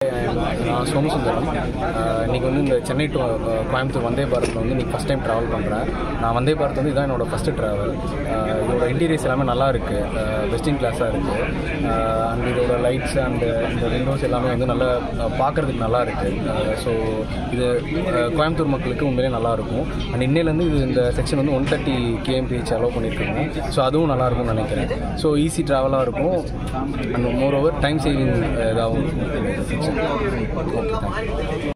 நான் சோமசுந்தரம் அஹ் இன்னைக்கு வந்து இந்த சென்னை டு அஹ், கோயம்புத்தூர் வந்தே பாரத்தில் வந்து இன்னைக்கு ஃபஸ்ட் டைம் ட்ராவல் பண்ணுறேன் நான் வந்தே பாரத் வந்து இதான் என்னோட ஃபஸ்ட்டு ட்ராவல் இதோட இன்டீரியர்ஸ் எல்லாமே நல்லா இருக்குது வெஸ்டின் கிளாஸாக இருக்குது அண்ட் இதோட லைட்ஸ் அண்ட் இந்த விண்டோஸ் எல்லாமே வந்து நல்லா பார்க்குறதுக்கு நல்லா இருக்குது ஸோ இது அஹ், கோயம்புத்தூர் மக்களுக்கு உண்மையிலே நல்லா இருக்கும் அண்ட் இன்னையிலேருந்து இது இந்த செக்ஷன் வந்து ஒன் தேர்ட்டி கேஎம்பிஹெச் அலோவ் பண்ணியிருக்காங்க ஸோ அதுவும் நல்லா இருக்கும்னு நினைக்கிறேன் ஸோ ஈஸி ட்ராவலாக இருக்கும் and moreover time saving இதாகவும் செக்ஷன் ஓகே தேங்க்யூ